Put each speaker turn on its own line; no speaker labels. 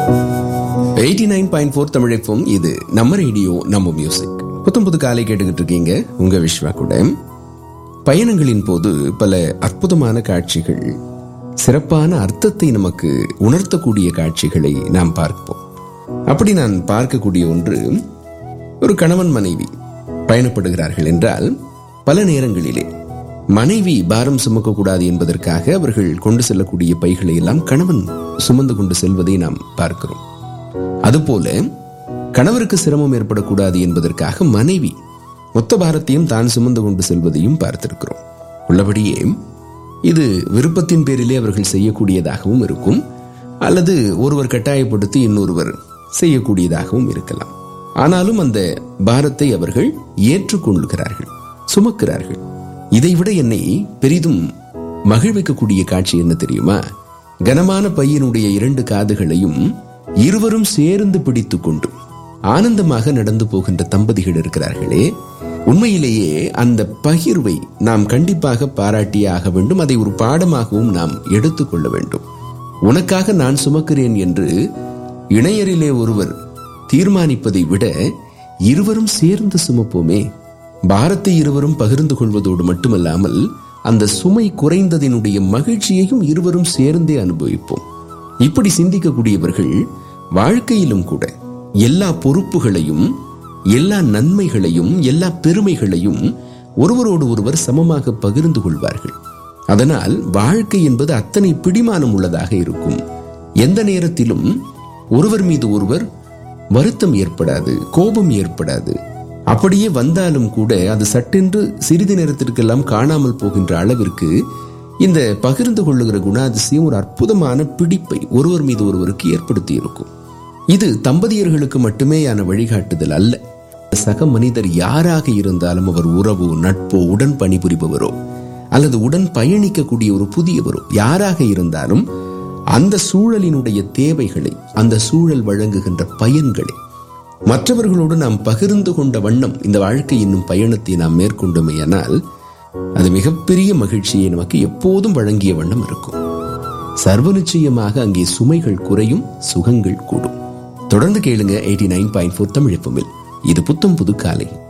eighty nine point four Tamizhagam இது நம்ம radio நம்ம மியூசிக் புத்தம் புது காலை கேட்டுக்கிட்டு இருக்கீங்க உங்க விஸ்வா கூட பயணங்களின் போது பல அற்புதமான காட்சிகள் சிறப்பான அர்த்தத்தை நமக்கு உணர்த்தக்கூடிய காட்சிகளை நாம் பார்ப்போம் அப்படி நான் பார்க்கக்கூடிய ஒன்று ஒரு கணவன் மனைவி பயணப்படுகிறார்கள் என்றால் பல நேரங்களிலே மனைவி பாரம் சுமக்கக்கூடாது என்பதற்காக அவர்கள் கொண்டு செல்லக்கூடிய பைகளை எல்லாம் கணவன் சுமந்து கொண்டு செல்வதை நாம் பார்க்கிறோம் அதுபோல கணவருக்கு சிரமம் ஏற்படக்கூடாது என்பதற்காக மனைவி மொத்த பாரத்தையும் தான் சுமந்து கொண்டு செல்வதையும் பார்த்திருக்கிறோம் உள்ளபடியே இது விருப்பத்தின் பேரிலே அவர்கள் செய்யக்கூடியதாகவும் இருக்கும் அல்லது ஒருவர் கட்டாயப்படுத்தி இன்னொருவர் செய்யக்கூடியதாகவும் இருக்கலாம் ஆனாலும் அந்த பாரத்தை அவர்கள் ஏற்றுக்கொள்கிறார்கள் சுமக்கிறார்கள் இதைவிட என்னை பெரிதும் மகிழ்விக்கக்கூடிய காட்சி என்ன தெரியுமா கனமான பையனுடைய இரண்டு காதுகளையும் இருவரும் சேர்ந்து பிடித்துக் கொண்டு ஆனந்தமாக நடந்து போகின்ற தம்பதிகள் இருக்கிறார்களே உண்மையிலேயே அந்த பகிர்வை நாம் கண்டிப்பாக பாராட்டியே ஆக வேண்டும் அதை ஒரு பாடமாகவும் நாம் எடுத்துக்கொள்ள வேண்டும் உனக்காக நான் சுமக்கிறேன் என்று இணையரிலே ஒருவர் தீர்மானிப்பதை விட இருவரும் சேர்ந்து சுமப்போமே பாரத்தை இருவரும் பகிர்ந்து கொள்வதோடு மட்டுமல்லாமல் அந்த சுமை குறைந்ததினுடைய மகிழ்ச்சியையும் இருவரும் சேர்ந்தே அனுபவிப்போம் இப்படி சிந்திக்கக்கூடியவர்கள் வாழ்க்கையிலும் கூட எல்லா பொறுப்புகளையும் எல்லா நன்மைகளையும் எல்லா பெருமைகளையும் ஒருவரோடு ஒருவர் சமமாக பகிர்ந்து கொள்வார்கள் அதனால் வாழ்க்கை என்பது அத்தனை பிடிமானம் உள்ளதாக இருக்கும் எந்த நேரத்திலும் ஒருவர் மீது ஒருவர் வருத்தம் ஏற்படாது கோபம் ஏற்படாது அப்படியே வந்தாலும் கூட அது சட்டென்று சிறிது நேரத்திற்கெல்லாம் காணாமல் போகின்ற அளவிற்கு இந்த பகிர்ந்து கொள்ளுகிற குணாதிசயம் ஒரு அற்புதமான பிடிப்பை ஒருவர் மீது ஒருவருக்கு ஏற்படுத்தி இருக்கும் இது தம்பதியர்களுக்கு மட்டுமேயான வழிகாட்டுதல் அல்ல சக மனிதர் யாராக இருந்தாலும் அவர் உறவோ நட்போ உடன் பணிபுரிபவரோ அல்லது உடன் பயணிக்கக்கூடிய ஒரு புதியவரோ யாராக இருந்தாலும் அந்த சூழலினுடைய தேவைகளை அந்த சூழல் வழங்குகின்ற பயன்களை மற்றவர்களோடு நாம் பகிர்ந்து கொண்ட வண்ணம் இந்த வாழ்க்கை என்னும் பயணத்தை நாம் மேற்கொண்டோமேயானால் அது மிகப்பெரிய மகிழ்ச்சியை நமக்கு எப்போதும் வழங்கிய வண்ணம் இருக்கும் சர்வ நிச்சயமாக அங்கே சுமைகள் குறையும் சுகங்கள் கூடும் தொடர்ந்து கேளுங்க eighty nine point four Tamil இது புத்தம் புது காலை